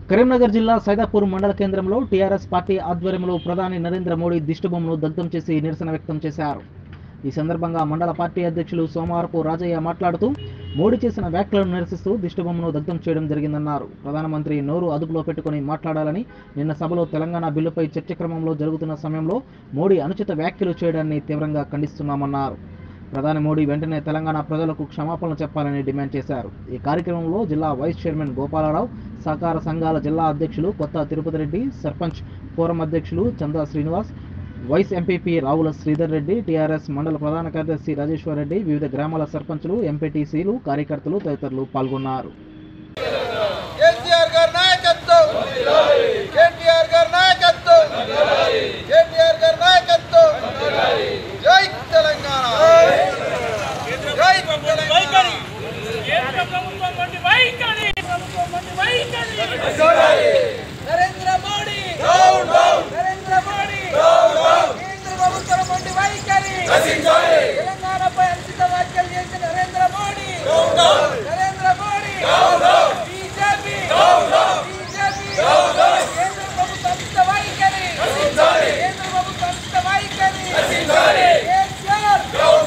కరీంనగర్ జిల్లా సైదాపూర్ మండల కేంద్రంలో టీఆర్ఎస్ పార్టీ ఆధ్వర్యంలో ప్రధాని నరేంద్ర మోడీ దిష్టిబొమ్మను దగ్ధం చేసి నిరసన వ్యక్తం చేశారు ఈ సందర్భంగా మండల పార్టీ అధ్యక్షులు సోమవారపు రాజయ్య మాట్లాడుతూ మోడీ చేసిన వ్యాఖ్యలను నిరసిస్తూ దిష్టిబొమ్మను దగ్ధం చేయడం జరిగిందన్నారు ప్రధానమంత్రి నోరు అదుపులో పెట్టుకుని మాట్లాడాలని నిన్న సభలో తెలంగాణ బిల్లుపై చర్చ క్రమంలో జరుగుతున్న సమయంలో మోడీ అనుచిత వ్యాఖ్యలు చేయడాన్ని తీవ్రంగా ఖండిస్తున్నామన్నారు ప్రధాని మోడీ వెంటనే తెలంగాణ ప్రజలకు క్షమాపణలు చెప్పాలని డిమాండ్ చేశారు ఈ కార్యక్రమంలో జిల్లా వైస్ చైర్మన్ గోపాలరావు సహకార సంఘాల జిల్లా అధ్యక్షులు కొత్త తిరుపతి రెడ్డి సర్పంచ్ ఫోరం అధ్యక్షులు చందా శ్రీనివాస్ వైస్ ఎంపీపీ రావుల శ్రీధర్ రెడ్డి టీఆర్ఎస్ మండల ప్రధాన కార్యదర్శి రాజేశ్వర్ రెడ్డి వివిధ గ్రామాల సర్పంచులు ఎంపీటీసీలు కార్యకర్తలు తదితరులు పాల్గొన్నారు కేసీఆర్ గారి నాయకత్వం కేటీఆర్ గారి నాయకత్వం కేటీఆర్ గారి నాయకత్వం జై తెలంగాణ జై తెలంగాణ కేంద్ర ప్రభుత్వం వంటి వైఖరి ప్రభుత్వం వంటి వైఖరి నరేంద్ర మోడీ నరేంద్ర మోడీ కేంద్ర ప్రభుత్వం వంటి వైఖరి తెలంగాణపై అనుచిత వ్యాఖ్యలు చేసిన నరేంద్ర మోడీ నరేంద్ర మోడీ బీజేపీ బీజేపీ కేంద్ర ప్రభుత్వం అనుచిత వైఖరి కేంద్ర ప్రభుత్వం అనుచిత వైఖరి కేసీఆర్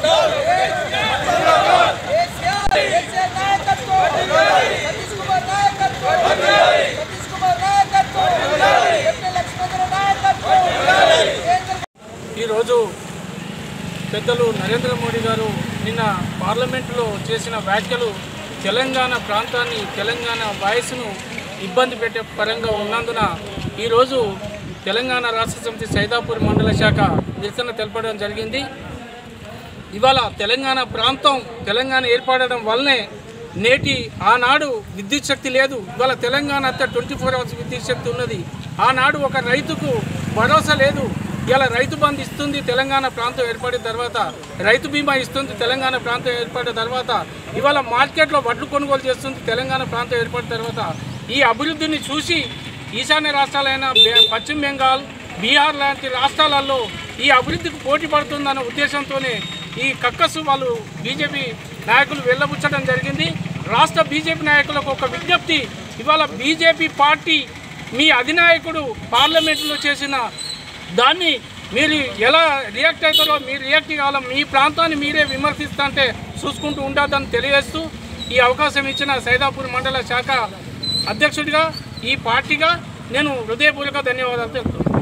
కేసీఆర్ కేసీఆర్ నాయకత్వం సతీష్ కుమార్ నాయకత్వం సతీష్ కుమార్ నాయకత్వం ఎంపీ లక్ష్మణ్ నాయకత్వం కేంద్ర ఈరోజు పెద్దలు నరేంద్ర మోడీ గారు నిన్న పార్లమెంటులో చేసిన వ్యాఖ్యలు తెలంగాణ ప్రాంతాన్ని తెలంగాణ వాయిస్ను ఇబ్బంది పెట్టే పరంగా ఉన్నందున ఈరోజు తెలంగాణ రాష్ట్ర సమితి సైదాపూర్ మండల శాఖ నిరసన తెలపడం జరిగింది ఇవాళ తెలంగాణ ప్రాంతం తెలంగాణ ఏర్పడడం వల్లనే నేటి ఆనాడు విద్యుత్ శక్తి లేదు ఇవాళ తెలంగాణ అంతా ట్వంటీ ఫోర్ అవర్స్ విద్యుత్ శక్తి ఉన్నది ఆనాడు ఒక రైతుకు భరోసా లేదు ఇలా రైతు బంధు ఇస్తుంది తెలంగాణ ప్రాంతం ఏర్పడిన తర్వాత రైతు బీమా ఇస్తుంది తెలంగాణ ప్రాంతం ఏర్పడిన తర్వాత ఇవాళ మార్కెట్లో వడ్లు కొనుగోలు చేస్తుంది తెలంగాణ ప్రాంతం ఏర్పడిన తర్వాత ఈ అభివృద్ధిని చూసి ఈశాన్య రాష్ట్రాలైన బె- పశ్చిమ బెంగాల్ బీహార్ లాంటి రాష్ట్రాలలో ఈ అభివృద్ధికి పోటీ పడుతుందన్న ఉద్దేశంతోనే ఈ కక్కసు వాళ్ళు బీజేపీ నాయకులు వెళ్ళబుచ్చడం జరిగింది రాష్ట్ర బీజేపీ నాయకులకు ఒక విజ్ఞప్తి ఇవాళ బీజేపీ పార్టీ మీ అధినాయకుడు పార్లమెంటులో చేసిన దాన్ని మీరు ఎలా రియాక్ట్ అవుతారో మీరు రియాక్ట్ కావాలో మీ ప్రాంతాన్ని మీరే విమర్శిస్తుంటే చూసుకుంటూ ఉండదని తెలియజేస్తూ ఈ అవకాశం ఇచ్చిన సైదాపూర్ మండల శాఖ అధ్యక్షుడిగా ఈ పార్టీగా నేను హృదయపూర్వక ధన్యవాదాలు తెలుపుతున్నాను